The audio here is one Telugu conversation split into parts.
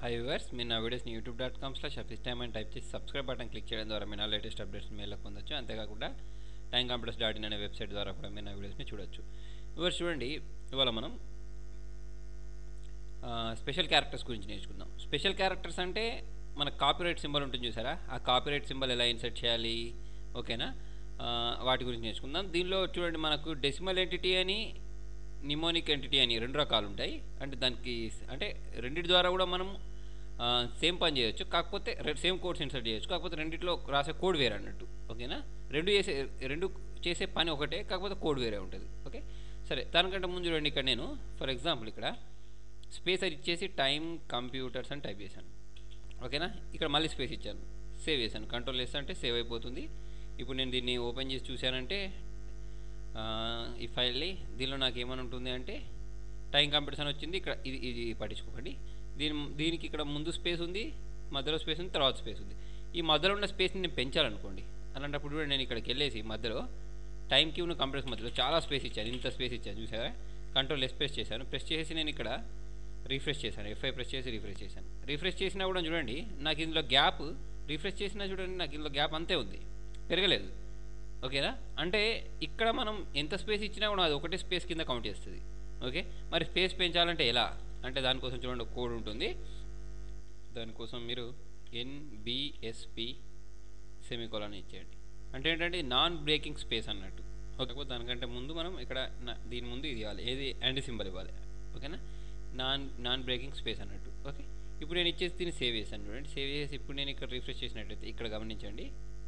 హై వ్యూవర్స్ మీరు నా వీడియోస్ని YouTube dot com slash office time అని టైప్ చేసి సబ్స్క్రైబ్ బటన్ క్లిక్ చేయడం ద్వారా మీరు నా లేటెస్ట్ అప్డేట్స్ మేలకు పొందొచ్చు అంతేకాకుండా టైం కంప్యూటర్స్ డాట్ ఇన్ అనే వెబ్సైట్ ద్వారా కూడా మీరు నా వీడియోస్ని చూడొచ్చు వ్యూవర్స్ చూడండి ఇవాళ మనం స్పెషల్ క్యారెక్టర్స్ గురించి నేర్చుకుందాం స్పెషల్ క్యారెక్టర్స్ అంటే మన కాపీరైట్ సింబల్ ఉంటుంది చూసారా ఆ కాపీరైట్ సింబల్ ఎలా ఇన్సర్ట్ చేయాలి ఓకేనా ఆ, వాటి గురించి నేర్చుకుందాం దీనిలో చూడండి మనకు డెసిమల్ ఎంటిటీ అని నిమోనిక్ ఎంటిటీ అని రెండు రకాలు ఉంటాయి అంటే దానికి అంటే రెండిటి ద్వారా కూడా మనం సేమ్ పని చేయొచ్చు కాకపోతే సేమ్ కోడ్స్ ఇన్సర్ట్ చేయొచ్చు కాకపోతే రెండిట్లో రాసే కోడ్ వేరే అన్నట్టు ఓకేనా రెండు చేసే రెండు చేసే పని ఒకటే కాకపోతే కోడ్ వేరే ఉంటుంది ఓకే సరే దానికంటే ముందు చూడండి ఇక్కడ నేను ఫర్ ఎగ్జాంపుల్ ఇక్కడ స్పేస్ అది ఇచ్చేసి టైం కంప్యూటర్స్ అని టైప్ చేశాను ఓకేనా ఇక్కడ మళ్ళీ స్పేస్ ఇచ్చాను సేవ్ చేశాను కంట్రోల్ చేస్తా అంటే సేవ్ అయిపోతుంది ఇప్పుడు నేను దీన్ని ఓపెన్ చేసి చూశానంటే ఆ, ఈ ఫైల్ని దీనిలో నాకు ఏమని ఉంటుంది అంటే టైం కంప్యూటర్స్ అని వచ్చింది ఇక్కడ ఇది ఇది పట్టించుకోకండి దీని దీనికి ఇక్కడ ముందు స్పేస్ ఉంది మధ్యలో స్పేస్ ఉంది తర్వాత స్పేస్ ఉంది ఈ మధ్యలో ఉన్న స్పేస్ని నేను పెంచాలనుకోండి అలాంటప్పుడు కూడా నేను ఇక్కడికి వెళ్ళేసి మధ్యలో టైం క్యూను కంప్యూటర్స్ మధ్యలో చాలా స్పేస్ ఇచ్చాను ఇంత స్పేస్ ఇచ్చాను చూసారా కంట్రోల్ ఎస్ ప్రెస్ చేశాను ప్రెస్ చేసి నేను ఇక్కడ రిఫ్రెష్ చేశాను ఎఫ్ఐ ప్రెస్ చేసి రిఫ్రెష్ చేశాను రిఫ్రెష్ చేసినా కూడా చూడండి నాకు ఇందులో గ్యాప్ రిఫ్రెష్ చేసినా చూడండి నాకు ఇందులో గ్యాప్ అంతే ఉంది పెరగలేదు ఓకేనా అంటే ఇక్కడ మనం ఎంత స్పేస్ ఇచ్చినా కూడా అది ఒకటే స్పేస్ కింద కౌంట్ చేస్తుంది ఓకే మరి స్పేస్ పెంచాలంటే ఎలా అంటే దానికోసం చూడండి ఒక కోడ్ ఉంటుంది దానికోసం మీరు ఎన్బిఎస్పి సెమికోలాని ఇచ్చేయండి అంటే ఏంటంటే నాన్ బ్రేకింగ్ స్పేస్ అన్నట్టు ఓకే దానికంటే ముందు మనం ఇక్కడ నా- దీని ముందు ఇది ఇవ్వాలి ఏది అండ్ సింబల్ ఇవ్వాలి ఓకేనా నాన్ నాన్ బ్రేకింగ్ స్పేస్ అన్నట్టు ఓకే ఇప్పుడు నేను ఇచ్చేసి దీన్ని సేవ్ చేశాను చూడండి సేవ్ చేసి ఇప్పుడు నేను ఇక్కడ రిఫ్రెష్ చేసినట్టయితే ఇక్కడ గమనించండి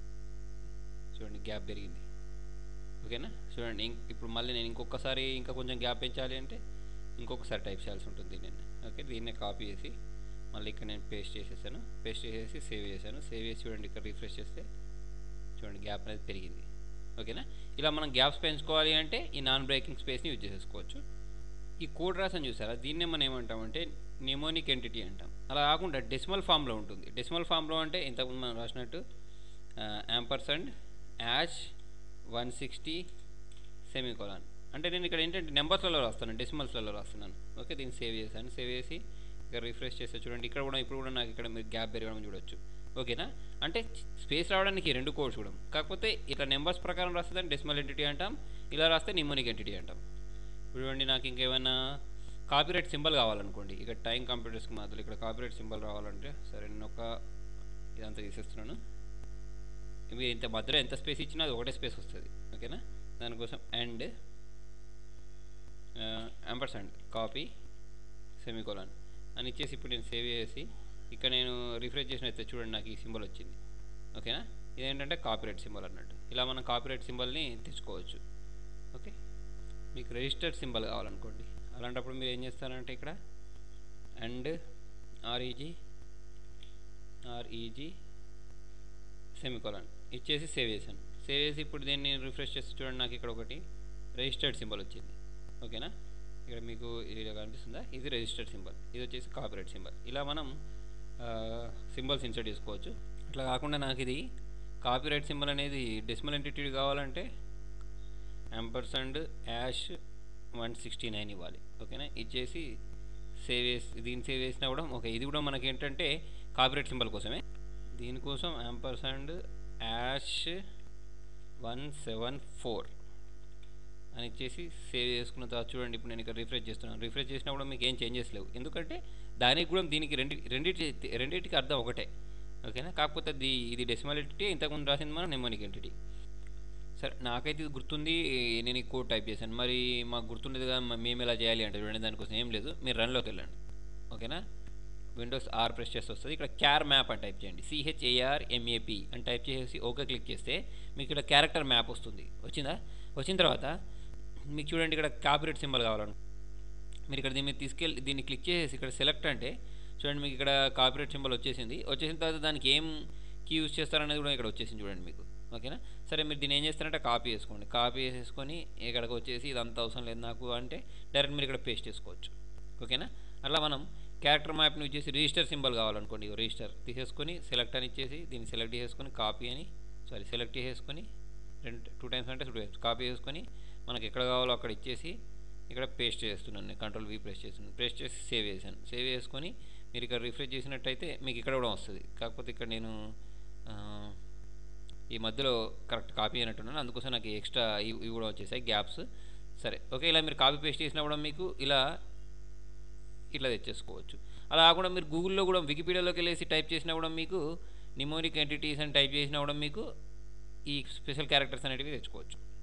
చూడండి గ్యాప్ పెరిగింది ఓకేనా చూడండి ఇం- ఇప్పుడు మళ్ళీ నేను ఇంకొకసారి ఇంకా కొంచెం గ్యాప్ పెంచాలి అంటే ఇంకొకసారి టైప్ చేయాల్సి ఉంటుంది నేను ఓకే దీన్నే కాపీ చేసి మళ్ళీ ఇక్కడ నేను పేస్ట్ చేసేసాను పేస్ట్ చేసేసి సేవ్ చేశాను సేవ్ చేసి చూడండి ఇక్కడ రిఫ్రెష్ చేస్తే చూడండి గ్యాప్ అనేది పెరిగింది ఓకేనా ఇలా మనం గ్యాప్స్ పెంచుకోవాలి అంటే ఈ నాన్ బ్రేకింగ్ స్పేస్ని యూజ్ చేసేసుకోవచ్చు ఈ కోడ్ రాసని చూసారా దీన్నే మనం ఏమంటామంటే నిమోనిక్ ఎంటిటీ అంటాం అలా కాకుండా డెసిమల్ ఫామ్లో ఉంటుంది డెసిమల్ ఫామ్లో అంటే ఇంతకుముందు మనం రాసినట్టు ampersand hash one sixty semicolon అంటే నేను ఇక్కడ ఏంటంటే నెంబర్స్లలో రాస్తాను డెసిమల్స్లలో రాస్తున్నాను ఓకే దీన్ని సేవ్ చేశాను సేవ్ చేసి ఇక్కడ రిఫ్రెష్ చేస్తే చూడండి ఇక్కడ కూడా ఇప్పుడు కూడా నాకు ఇక్కడ మీరు గ్యాప్ పెరగడం చూడొచ్చు ఓకేనా అంటే స్పేస్ రావడానికి ఈ రెండు కోడ్స్ కూడా కాకపోతే ఇట్లా నెంబర్స్ ప్రకారం రాస్తే దాన్ని డెసిమల్ ఎంటిటీ అంటాం ఇలా రాస్తే నిమోనిక్ ఎంటిటీ అంటాం ఇప్పుడు చూడండి నాకు ఇంకేమైనా కాపీరైట్ సింబల్ కావాలనుకోండి ఇక టైం కంప్యూటర్స్కి మాత్రం ఇక్కడ కాపీరైట్ సింబల్ రావాలంటే సరే నేను ఒక ఇదంతా తీసేస్తున్నాను మీరు ఇంత మధ్యలో ఎంత స్పేస్ ఇచ్చినా అది ఒకటే స్పేస్ వస్తుంది ఓకేనా దానికోసం అండ్ అంపర్సండ్ కాపీ సెమీకోలాన్ అని ఇచ్చేసి ఇప్పుడు నేను సేవ్ చేసి ఇక్కడ నేను రిఫ్రెష్ చేసినైతే చూడండి నాకు ఈ సింబల్ వచ్చింది ఓకేనా ఇదేంటంటే కాపీరైట్ సింబల్ అన్నట్టు ఇలా మనం కాపీరైట్ సింబల్ని తెచ్చుకోవచ్చు ఓకే మీకు రిజిస్టర్డ్ సింబల్ కావాలనుకోండి అలాంటప్పుడు మీరు ఏం చేస్తారంటే ఇక్కడ అండ్ ఆర్ఈజీ ఆర్ఈజీ సెమికోలాన్ ఇచ్చేసి సేవ్ చేశాను సేవ్ చేసి ఇప్పుడు దీన్ని రిఫ్రెష్ చేసి చూడండి నాకు ఇక్కడ ఒకటి రిజిస్టర్డ్ సింబల్ వచ్చింది ఓకేనా ఇక్కడ మీకు ఇది కనిపిస్తుందా ఇది రిజిస్టర్డ్ సింబల్ ఇది వచ్చేసి కాపీరైట్ సింబల్ ఇలా మనం సింబల్స్ ఇన్సర్ట్ చేసుకోవచ్చు అట్లా కాకుండా నాకు ఇది కాపీరైట్ సింబల్ అనేది డెసిమల్ ఎంటిటీ కావాలంటే ampersand hash one sixty nine ఇవ్వాలి ఓకేనా ఇచ్చేసి సేవ్ చేసి దీన్ని సేవ్ చేసినా కూడా ఓకే ఇది కూడా మనకి ఏంటంటే కాపీరైట్ సింబల్ కోసమే దీనికోసం ampersand hash one seven four అని ఇచ్చేసి సేవ్ చేసుకున్న తర్వాత చూడండి ఇప్పుడు నేను ఇక్కడ రిఫ్రెష్ చేస్తున్నాను రిఫ్రెష్ చేసినా కూడా మీకు ఏం చేంజెస్ లేవు ఎందుకంటే దానికి కూడా దీనికి రెండు రెండింటి రెండింటికి అర్థం ఒకటే ఓకేనా కాకపోతే అది ఇది డెసిమల్ ఎంటిటీ ఇంతకుముందు రాసింది మనం నెమోనిక్ ఎంటిటీ సరే నాకైతే ఇది గుర్తుంది నేను ఈ కోడ్ టైప్ చేశాను మరి మాకు గుర్తుండేది కదా మ- మేము ఎలా చేయాలి అంటే చూడండి దానికోసం ఏం లేదు మీరు రన్లోకి వెళ్ళండి ఓకేనా విండోస్ ఆర్ ప్రెస్ చేస్తే వస్తుంది ఇక్కడ క్యార్ మ్యాప్ అని టైప్ చేయండి సిహెచ్ఏఆర్ ఎంఏపి అని టైప్ చేసి ఓకే క్లిక్ చేస్తే మీకు ఇక్కడ క్యారెక్టర్ మ్యాప్ వస్తుంది వచ్చిందా వచ్చిన తర్వాత మీకు చూడండి ఇక్కడ కాపీరేట్ సింబల్ కావాలను మీరు ఇక్కడ దీన్ని తీసుకెళ్ళి దీన్ని క్లిక్ చేసి ఇక్కడ సెలెక్ట్ అంటే చూడండి మీకు ఇక్కడ కాపీరేట్ సింబల్ వచ్చేసింది వచ్చేసిన తర్వాత దానికి ఏం కీ యూజ్ చేస్తారనేది కూడా ఇక్కడ వచ్చేసింది చూడండి మీకు ఓకేనా సరే మీరు దీన్ని ఏం చేస్తారంటే కాపీ చేసుకోండి కాపీ చేసేసుకొని ఇక్కడికి వచ్చేసి ఇదంతా అవసరం లేదు నాకు అంటే డైరెక్ట్ మీరు ఇక్కడ పేస్ట్ చేసుకోవచ్చు ఓకేనా అలా మనం క్యారెక్టర్ మ్యాప్ని యూజ్ చేసి రిజిస్టర్ సింబల్ కావాలనుకోండి రిజిస్టర్ తీసేసుకొని సెలెక్ట్ అని ఇచ్చేసి దీన్ని సెలెక్ట్ చేసుకొని కాపీ అని సారీ సెలెక్ట్ చేసుకొని రెండు టూ టైమ్స్ అంటే టూ టైమ్స్ కాపీ చేసుకొని మనకి ఎక్కడ కావాలో అక్కడ ఇచ్చేసి ఇక్కడ పేస్ట్ చేస్తున్నాను నేను కంట్రోల్ వి ప్రెస్ చేస్తున్నాను ప్రెస్ చేసి సేవ్ చేశాను సేవ్ చేసుకొని మీరు ఇక్కడ రిఫ్రెష్ చేసినట్టయితే మీకు ఇక్కడ కూడా వస్తుంది కాకపోతే ఇక్కడ నేను ఆ, ఈ మధ్యలో కరెక్ట్ కాపీ అయినట్టున్నాను అందుకోసం నాకు ఎక్స్ట్రా ఇవి ఇవి కూడా వచ్చేసాయి గ్యాప్స్ సరే ఓకే ఇలా మీరు కాపీ పేస్ట్ చేసినా కూడా మీకు ఇలా ఇట్లా తెచ్చేసుకోవచ్చు అలా కాకుండా మీరు గూగుల్లో కూడా వికీపీడియాలోకి వెళ్ళేసి టైప్ చేసినా కూడా మీకు నిమోనిక్ ఎంటిటీస్ అని టైప్ చేసినా కూడా మీకు ఈ స్పెషల్ క్యారెక్టర్స్ అనేటివి తెచ్చుకోవచ్చు